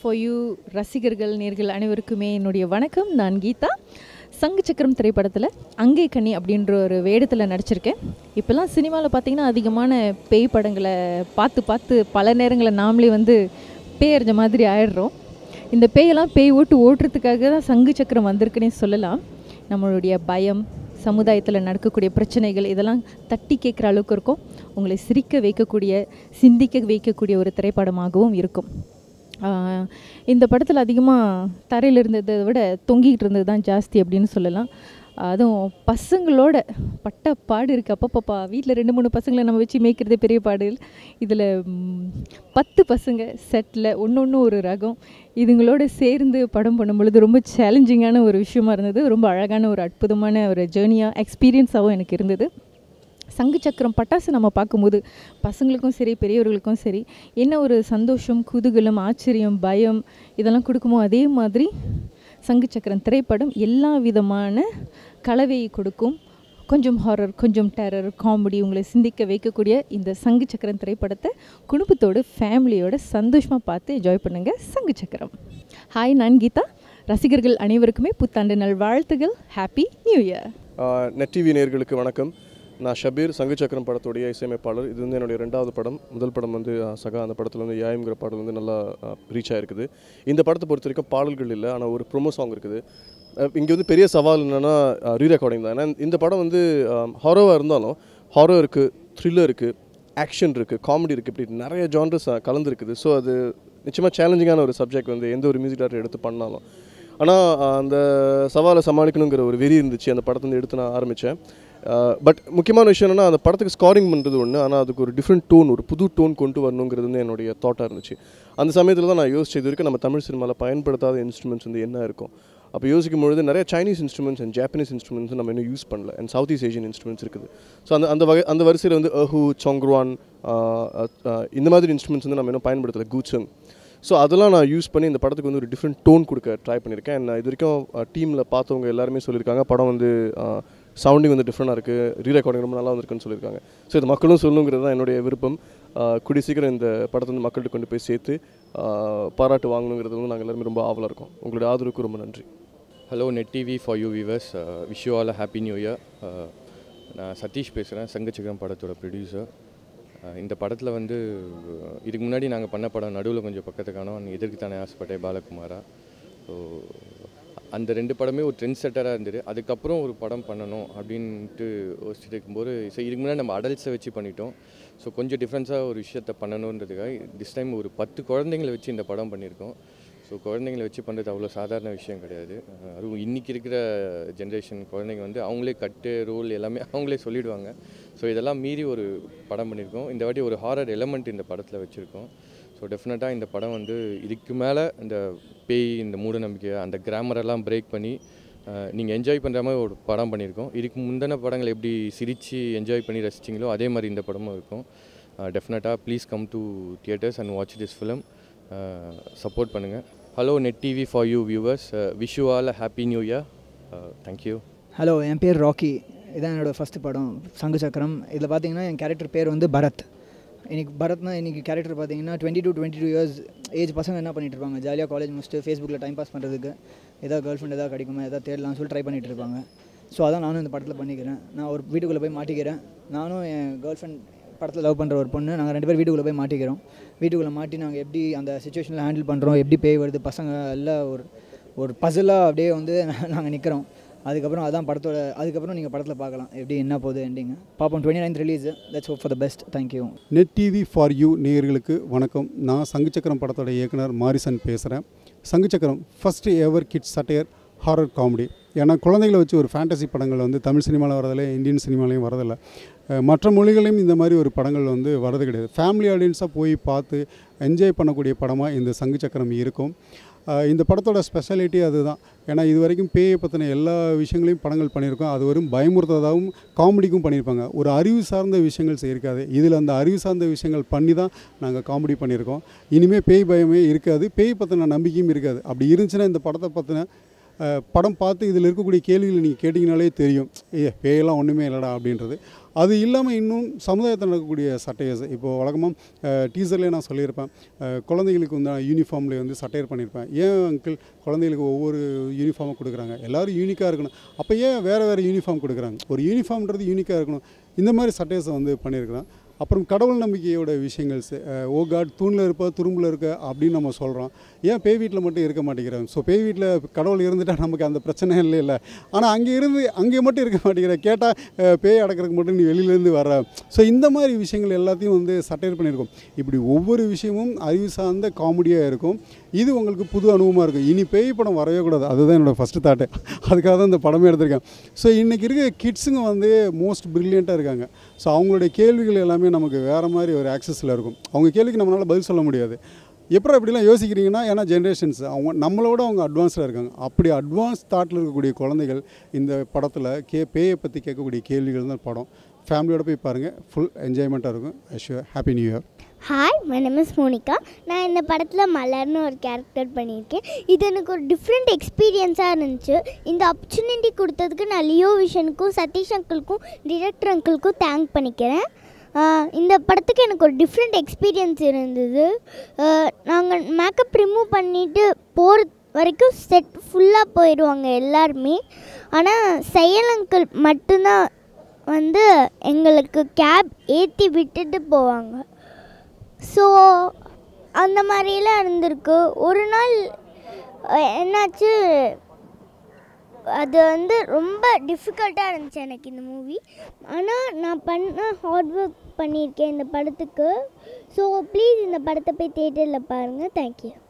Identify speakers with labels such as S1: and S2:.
S1: for you ரசிகர்கள் நேர்கள் அனைவருக்குமே என்னுடைய வணக்கம் நான் கீதா சங்கு சக்கரம் திரைப்படத்தில் அங்கே கண்ணி அப்படின்ற ஒரு வேடத்தில் நடிச்சிருக்கேன் இப்போல்லாம் சினிமாவில் பார்த்தீங்கன்னா அதிகமான பேய் படங்களை பார்த்து பார்த்து பல நேரங்களில் நாமளே வந்து பேய் அறிஞ்ச மாதிரி ஆயிடுறோம் இந்த பேயெல்லாம் பேய் ஓட்டு ஓட்டுறதுக்காக தான் சங்கு சக்கரம் வந்திருக்குன்னே சொல்லலாம் நம்மளுடைய பயம் சமுதாயத்தில் நடக்கக்கூடிய பிரச்சனைகள் இதெல்லாம் தட்டி கேட்குற அளவுக்கு இருக்கும் உங்களை சிரிக்க வைக்கக்கூடிய சிந்திக்க வைக்கக்கூடிய ஒரு திரைப்படமாகவும் இருக்கும் ஆஹ் இந்த படத்தில் அதிகமாக தரையில் இருந்ததை விட தொங்கிக்கிட்டு இருந்தது தான் ஜாஸ்தி அப்படின்னு சொல்லலாம் அதுவும் பசங்களோட பட்ட பாடு இருக்குது அப்பப்பப்பா வீட்டில் ரெண்டு மூணு பசங்களை நம்ம வச்சு மேய்க்கிறதே பெரிய பாடு இதில் பத்து பசங்க செட்டில் ஒன்று ஒன்று ஒரு ரகம் இதுங்களோட சேர்ந்து படம் பண்ணும் பொழுது ரொம்ப சேலஞ்சிங்கான ஒரு விஷயமா இருந்தது ரொம்ப அழகான ஒரு அற்புதமான ஒரு ஜேர்னியாக எக்ஸ்பீரியன்ஸாகவும் எனக்கு இருந்தது சங்கு சக்கரம் பட்டாசு நம்ம பார்க்கும்போது பசங்களுக்கும் சரி பெரியவர்களுக்கும் சரி என்ன ஒரு சந்தோஷம் குதூகலம் ஆச்சரியம் பயம் இதெல்லாம் கொடுக்குமோ அதே மாதிரி சங்கு சக்கரம் திரைப்படம் எல்லா விதமான கலவையை கொடுக்கும் கொஞ்சம் ஹாரர் கொஞ்சம் டெரர் காமெடி உங்களை சிந்திக்க வைக்கக்கூடிய இந்த சங்கு சக்கரம் திரைப்படத்தை குடும்பத்தோடு ஃபேமிலியோட சந்தோஷமாக பார்த்து என்ஜாய் பண்ணுங்கள் சங்கு சக்கரம் ஹாய் நான் கீதா ரசிகர்கள் அனைவருக்குமே புத்தாண்டு நல் வாழ்த்துகள் happy new year
S2: Net TV நேயர்களுக்கு வணக்கம் நான் ஷபீர் சங்கு சக்கரம் படத்துடைய இசையமைப்பாளர் இது வந்து என்னுடைய ரெண்டாவது படம் முதல் படம் வந்து அஹ், சகா அந்த படத்தில் வந்து யாயம்ங்கிற பாடல் வந்து நல்லா ரீச் ஆயிருக்குது இந்த படத்தை பொறுத்த வரைக்கும் பாடல்கள் இல்லை ஆனால் ஒரு ப்ரொமோ சாங் இருக்குது இங்கே வந்து பெரிய சவால் என்னென்னா ரீ ரெக்கார்டிங் தான் ஏன்னா இந்த படம் வந்து ஹாரோவாக இருந்தாலும் ஹாரோ இருக்குது த்ரில்லர் இருக்குது ஆக்ஷன் இருக்குது காமெடி இருக்குது இப்படி நிறைய ஜான்ரஸ் கலந்துருக்குது ஸோ அது நிச்சயமாக சேலஞ்சிங்கான ஒரு சப்ஜெக்ட் வந்து எந்த ஒரு மியூசிக் டேரக்டர் எடுத்து பண்ணாலும் ஆனால் அந்த சவாலை சமாளிக்கணுங்கிற ஒரு வெறி இருந்துச்சு அந்த படத்தை வந்து எடுத்து நான் ஆரம்பித்தேன் பட் முக்கியமான விஷயம் என்னன்னா அந்த படத்துக்கு ஸ்காரிங் பண்ணுறது ஒன்று ஆனால் அதுக்கு ஒரு டிஃப்ரெண்ட் டோன் ஒரு புது டோன் கொண்டு வரணுங்கிறது வந்து என்னுடைய தாட்டாக இருந்துச்சு அந்த சமயத்தில் தான் நான் யோசிச்சது இது வரைக்கும் நம்ம தமிழ் சினிமாவில் பயன்படுத்தாத இன்ஸ்ட்ருமெண்ட்ஸ் வந்து என்ன இருக்கும் அப்போ யோசிக்கும் பொழுது நிறைய Chinese instruments and Japanese instruments நம்ம இன்னும் யூஸ் பண்ணல and south east Asian instruments இருக்குது ஸோ அந்த அந்த வகை அந்த வரிசையில் வந்து அஹு சொங்க்ருவான் இந்த மாதிரி இன்ஸ்ட்ருமெண்ட்ஸ் வந்து நம்ம இன்னும் பயன்படுத்தலை கூச்சங் ஸோ அதெல்லாம் நான் யூஸ் பண்ணி இந்த படத்துக்கு வந்து ஒரு டிஃப்ரெண்ட் டோன் கொடுக்க ட்ரை பண்ணியிருக்கேன் And இது வரைக்கும் டீமில் பார்த்தவங்க எல்லாருமே சொல்லியிருக்காங்க படம் வந்து சவுண்டிங் வந்து டிஃப்ரெண்டாக இருக்குது ரீ ரெக்கார்டிங் ரொம்ப நல்லா வந்திருக்குன்னு சொல்லியிருக்காங்க ஸோ இது மக்களும் சொல்லணுங்கிறது தான் என்னுடைய விருப்பம் ஆஹ் கூடிய சீக்கிரம் இந்த படத்தை வந்து மக்கள்கிட்ட கொண்டு போய் சேர்த்து ஆஹ் பாராட்டு வாங்கணுங்கிறது வந்து நாங்கள் எல்லாருமே ரொம்ப ஆவலாக இருக்கோம் உங்களுடைய ஆதரவுக்கு ரொம்ப நன்றி
S3: hello Net TV for you viewers wish you all happy new year நான் சதீஷ் பேசுகிறேன் சங்கச்சக்கரம் படத்தோட ப்ரொடியூசர் இந்த படத்தில் வந்து uh, இதுக்கு முன்னாடி நாங்கள் பண்ண படம் நடுவில் கொஞ்சம் பக்கத்து காணோம் எதற்கு தானே ஆசைப்பட்டேன் பாலகுமாரா ஸோ அந்த ரெண்டு படமே ஒரு ட்ரெண்ட் செட்டராக இருந்தது அதுக்கப்புறம் ஒரு படம் பண்ணணும் அப்படின்ட்டு யோசிச்சுட்டு இருக்கும்போது சரி இதுக்கு முன்னாடி நம்ம அடல்ட்ஸை வச்சு பண்ணிட்டோம் ஸோ கொஞ்சம் டிஃப்ரென்ஸாக ஒரு விஷயத்த பண்ணணுன்றதுக்காக திஸ் டைம் ஒரு பத்து குழந்தைங்களை வச்சு இந்த படம் பண்ணியிருக்கோம் ஸோ குழந்தைங்களை வச்சு பண்ணுறது அவ்வளோ சாதாரண விஷயம் கிடையாது அஹ் அதுவும் இன்றைக்கி இருக்கிற ஜென்ரேஷன் குழந்தைங்க வந்து அவங்களே கட்டு ரோல் எல்லாமே அவங்களே சொல்லிடுவாங்க ஸோ இதெல்லாம் மீறி ஒரு படம் பண்ணியிருக்கோம் இந்த வாட்டி ஒரு ஹாரர் எலமெண்ட் இந்த படத்தில் வச்சுருக்கோம் ஸோ டெஃபினட்டாக இந்த படம் வந்து இதுக்கு மேலே இந்த பேய் இந்த மூட நம்பிக்கை அந்த கிராமரெல்லாம் பிரேக் பண்ணி நீங்கள் என்ஜாய் பண்ணுற மாதிரி ஒரு படம் பண்ணியிருக்கோம் இதுக்கு முந்தின படங்கள் எப்படி சிரித்து என்ஜாய் பண்ணி ரசிச்சிங்களோ அதே மாதிரி இந்த படமும் இருக்கும் டெஃபினட்டாக please come to theatres and watch this film support பண்ணுங்கள் hello Net TV for you viewers wish you all happy new year thank you
S4: hello என் பேர் ராக்கி இதான் என்னோடய ஃபஸ்ட்டு படம் சங்கு சக்கரம் இதில் பார்த்தீங்கன்னா என் கேரக்டர் பேர் வந்து பரத் இன்னைக்கு பரத்னா இன்றைக்கி கேரக்டர் பார்த்தீங்கன்னா twenty two twenty two years age பசங்க என்ன பண்ணிட்டு இருப்பாங்க ஜாலியாக காலேஜ் முடிச்சுட்டு ஃபேஸ்புக்கில் டைம் பாஸ் பண்ணுறதுக்கு ஏதாவது கேர்ள் ஃப்ரெண்ட் ஏதாவது கிடைக்குமா ஏதாவது தேடலாம்னு சொல்லி ட்ரை பண்ணிட்டு இருப்பாங்க ஸோ அதான் நானும் இந்த படத்தில் பண்ணிக்கிறேன் நான் ஒரு வீட்டுக்குள்ளே போய் மாட்டிக்கிறேன் நானும் என் கேர்ள் ஃப்ரெண்ட் படத்தில் லவ் பண்ணுற ஒரு பொண்ணு நாங்கள் ரெண்டு பேரும் வீட்டுக்குள்ளே போய் மாட்டிக்கிறோம் வீட்டுக்குள்ளே மாட்டி நாங்கள் எப்படி அந்த சுச்சுவேஷனில் ஹேண்டில் பண்ணுறோம் எப்படி பேய் வருது பசங்க எல்லாம் ஒரு ஒரு பசிலாக அப்படியே வந்து நாங்கள் நிற்கிறோம் அதுக்கப்புறம் அதான் படத்தோட அதுக்கப்புறம் நீங்கள் படத்தில் பார்க்கலாம் எப்படி என்ன போகுது எண்டிங் பார்ப்போம் twenty ninth release let's hope for the best thank you
S5: Net TV for you நேயர்களுக்கு வணக்கம் நான் சங்குச்சக்கரம் படத்தோட இயக்குனர் மாரிசன் பேசுகிறேன் Sanguchakkaram first ever kids satire horror comedy ஏன்னா குழந்தைகளை வச்சு ஒரு ஃபேண்டசி படங்கள் வந்து தமிழ் சினிமாவில் வரதில்லை இந்தியன் சினிமாலையும் வரதில்லை அஹ் மற்ற மொழிகளையும் இந்த மாதிரி ஒரு படங்கள் வந்து வரது கிடையாது ஃபேமிலி ஆடியன்ஸாக போய் பார்த்து என்ஜாய் பண்ணக்கூடிய படமாக இந்த சங்கு சக்கரம் இருக்கும் அஹ் இந்த படத்தோட ஸ்பெஷாலிட்டி அதுதான் ஏன்னா இது வரைக்கும் பேயை பற்றின எல்லா விஷயங்களையும் படங்கள் பண்ணியிருக்கோம் அது வரும் பயமுறுத்ததாகவும் காமெடிக்கும் பண்ணியிருப்பாங்க ஒரு அறிவு சார்ந்த விஷயங்கள் செய்யிருக்காது இதில் அந்த அறிவு சார்ந்த விஷயங்கள் பண்ணி தான் நாங்கள் காமெடி பண்ணியிருக்கோம் இனிமேல் பேய் பயமே இருக்காது பேய் பற்றின நம்பிக்கையும் இருக்காது அப்படி இருந்துச்சுன்னா இந்த படத்தை பற்றின அஹ், படம் பார்த்து இதில் இருக்கக்கூடிய கேள்விகளை நீங்கள் கேட்டிங்கனாலே தெரியும் ஏ பேயெல்லாம் ஒன்றுமே இல்லைடா அப்படின்றது அது இல்லாமல் இன்னும் சமுதாயத்தில் நடக்கக்கூடிய சட்டையர்ஸ் இப்போது வழக்கமாக டீசர்லேயே நான் சொல்லியிருப்பேன் அஹ், குழந்தைகளுக்கு வந்து யூனிஃபார்ம்லேயே வந்து சட்டையர் பண்ணியிருப்பேன் ஏன் அங்கிள் குழந்தைகளுக்கு ஒவ்வொரு யூனிஃபார்மை கொடுக்குறாங்க எல்லாரும் யூனிக்காக இருக்கணும் அப்போ ஏன் வேறு வேறு யூனிஃபார்ம் கொடுக்குறாங்க ஒரு யூனிஃபார்ம்ன்றது யூனிக்காக இருக்கணும் இந்த மாதிரி சட்டையர்ஸை வந்து பண்ணியிருக்கிறேன் அப்புறம் கடவுள் நம்பிக்கையோட விஷயங்கள் ச- அஹ், ஓ காட் தூணில் இருப்ப துரும்பில் இருக்க அப்படின்னு நம்ம சொல்கிறோம் ஏன் பேய் வீட்டில் மட்டும் இருக்க மாட்டேங்கிறாங்க ஸோ பேய் வீட்டில் கடவுள் இருந்துட்டால் நமக்கு அந்த பிரச்சனை இல்லை இல்லை ஆனால் அங்கே இருந்து அங்கே மட்டும் இருக்க மாட்டேங்கிற கேட்டால் பேய் அடக்கிறதுக்கு மட்டும் நீ வெளியிலேருந்து வர ஸோ இந்த மாதிரி விஷயங்கள் எல்லாத்தையும் வந்து சட்டையர் பண்ணியிருக்கோம் இப்படி ஒவ்வொரு விஷயமும் அறிவு சார்ந்த காமெடியாக இருக்கும் இது உங்களுக்கு புது அனுபவமாக இருக்கும் இனி பேய் படம் வரவே கூடாது அதுதான் என்னோடய ஃபஸ்ட்டு தாட்டு அதுக்காக தான் இந்த படமே எடுத்திருக்கேன் ஸோ இன்றைக்கி இருக்க கிட்ஸுங்க வந்து மோஸ்ட் ப்ரில்லியண்ட்டாக இருக்காங்க ஸோ அவங்களுடைய கேள்விகள் எல்லாமே நமக்கு வேறு மாதிரி ஒரு ஆக்சஸில் இருக்கும் அவங்க கேள்விக்கு நம்மளால் பதில் சொல்ல முடியாது எப்படி அப்படிலாம் யோசிக்கிறீங்கன்னா ஏன்னா ஜென்ரேஷன்ஸ் அவங்க நம்மளோட அவங்க அட்வான்ஸ்டாக இருக்காங்க அப்படி அட்வான்ஸ் தாட்டில் இருக்கக்கூடிய குழந்தைகள் இந்த படத்தில் கே பேயை பற்றி கேட்கக்கூடிய கேள்விகள் தான் படம் ஃபேமிலியோட போய் பாருங்கள் ஃபுல் என்ஜாய்மெண்ட்டாக இருக்கும் I assure happy new year
S6: hi my name is Monica நான் இந்த படத்தில் மலர்னு ஒரு கேரக்டர் பண்ணியிருக்கேன் இது எனக்கு ஒரு டிஃப்ரெண்ட் எக்ஸ்பீரியன்ஸாக இருந்துச்சு இந்த ஆப்பர்ச்சுனிட்டி கொடுத்ததுக்கு நான் லியோ விஷனுக்கும் சதீஷ் அங்கிளுக்கும் டிரெக்டர் அங்கிளுக்கும் தேங்க் பண்ணிக்கிறேன் ஆஹ் இந்த படத்துக்கு எனக்கு ஒரு டிஃப்ரெண்ட் எக்ஸ்பீரியன்ஸ் இருந்தது நாங்கள் மேக்கப் ரிமூவ் பண்ணிவிட்டு போகிற வரைக்கும் செட் ஃபுல்லாக போயிடுவாங்க எல்லாருமே ஆனால் செயல் அங்கிள் மட்டும்தான் வந்து எங்களுக்கு கேப் ஏற்றி விட்டுட்டு போவாங்க ஸோ அந்த மாதிரிலாம் இருந்திருக்கு ஒரு நாள் அஹ், என்னாச்சு அது வந்து ரொம்ப டிஃபிகல்ட்டாக இருந்துச்சு எனக்கு இந்த மூவி ஆனால் நான் பண்ண ஹார்ட் ஒர்க் பண்ணியிருக்கேன் இந்த படத்துக்கு ஸோ ப்ளீஸ் இந்த படத்தை போய் தேட்டரில் பாருங்கள் தேங்க்யூ